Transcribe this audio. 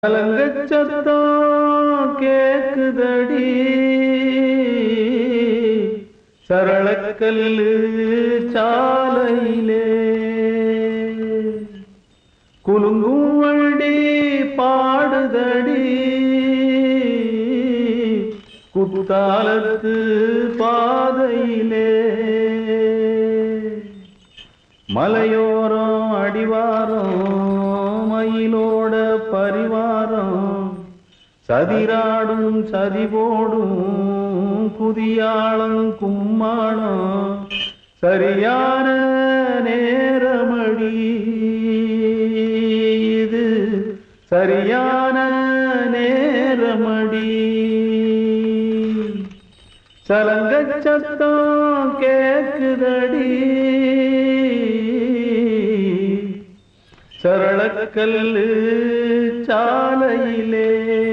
கலங்கச் சத்தம் கேக்குதடி சரளக்கல்லு சாலையிலே குலுங்கும் வண்டி பாடுதடி குத்தாலத்து பாதையிலே மலையோரம் அடிவாரம் மயிலோட பரிவாரம் சதிராடும் சதிபோடும் குதியாளம் கும்மாளம் சரியான நேரமடி இது சரியான நேரமடி சலங்கச் சத்தம் கேக்குதடி சரளக்கல்லு சாலையிலே